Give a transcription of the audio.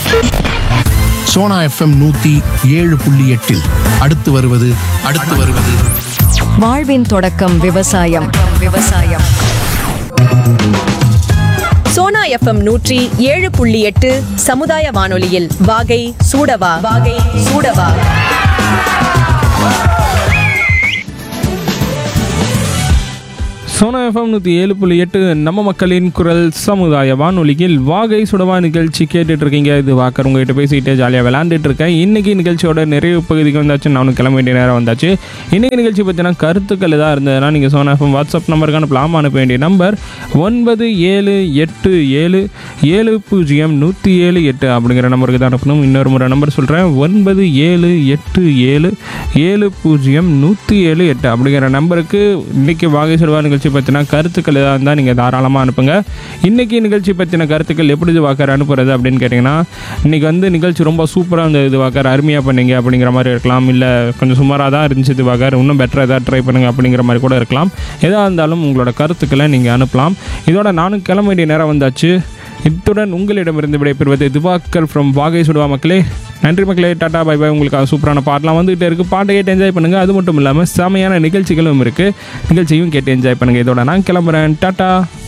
Sona FM நூத்தி ஏழு புள்ளி எட்டில் அடுத்து வருவது அடுத்து வருவது வாழ்வின் தொடக்கம் விவசாயம் விவசாயம் சோனா எஃப்எம் நூற்றி ஏழு புள்ளி எட்டு சமுதாய வானொலியில் வாகை சூடவா வாகை சூடவா சோனா எஃப்எம் நூற்றி ஏழு புள்ளி எட்டு நம்ம மக்களின் குரல் சமுதாய வானொலியில் வாகை சுடவா நிகழ்ச்சி கேட்டுட்டு இருக்கீங்க இது வாக்கர் உங்ககிட்ட பேசிக்கிட்டே ஜாலியாக விளாண்டுட்டு இருக்கேன் இன்னைக்கு நிகழ்ச்சியோட நிறைவு பகுதிக்கு வந்தாச்சு நானும் கிளம்ப வேண்டிய நேரம் வந்தாச்சு இன்னைக்கு நிகழ்ச்சி பற்றின கருத்துக்கள் எதாக இருந்ததுன்னா நீங்கள் சோனா எஃப்எம் வாட்ஸ்அப் நம்பருக்கு அனுப்பலாம் அனுப்ப வேண்டிய நம்பர் ஒன்பது ஏழு எட்டு ஏழு ஏழு பூஜ்ஜியம் நூற்றி ஏழு எட்டு அப்படிங்கிற நம்பருக்கு தான் அனுப்பணும் இன்னொரு முறை நம்பர் சொல்கிறேன் ஒன்பது ஏழு எட்டு ஏழு ஏழு பூஜ்ஜியம் நூற்றி ஏழு எட்டு அப்படிங்கிற நம்பருக்கு இன்றைக்கி வாகை சொல்வா நிகழ்ச்சி பற்றின கருத்துக்கள் எதாக இருந்தால் நீங்கள் தாராளமாக அனுப்புங்க இன்றைக்கி நிகழ்ச்சி பற்றின கருத்துக்கள் எப்படி இது வாக்கர் அனுப்புறது அப்படின்னு கேட்டிங்கன்னா இன்றைக்கி வந்து நிகழ்ச்சி ரொம்ப சூப்பராக இருந்தது இது வாக்கர் அருமையாக பண்ணீங்க அப்படிங்கிற மாதிரி இருக்கலாம் இல்லை கொஞ்சம் சுமாராக தான் இருந்துச்சு இது வாக்கர் இன்னும் பெட்டராக ஏதாவது ட்ரை பண்ணுங்க அப்படிங்கிற மாதிரி கூட இருக்கலாம் எதாக இருந்தாலும் உங்களோட கருத்துக்களை நீங்கள் அனுப்பலாம் இதோட நானும் கிளம்ப வேண்டிய நேரம் வந்தாச்சு இத்துடன் உங்களிடமிருந்து விடைபெறுவது திவாக்கர் ஃப்ரம் வாகை சுடுவா மக்களே நன்றி மக்களே டாடா பை பை உங்களுக்கு சூப்பரான பாட்டெலாம் வந்துகிட்டே இருக்குது பாட்டை கேட்டு என்ஜாய் பண்ணுங்கள் அது மட்டும் இல்லாமல் செமையான நிகழ்ச்சிகளும் இருக்குது நிகழ்ச்சியும் கேட்டு என்ஜாய் பண்ணுங்கள் இதோட நான் கிளம்புறேன் டாட்டா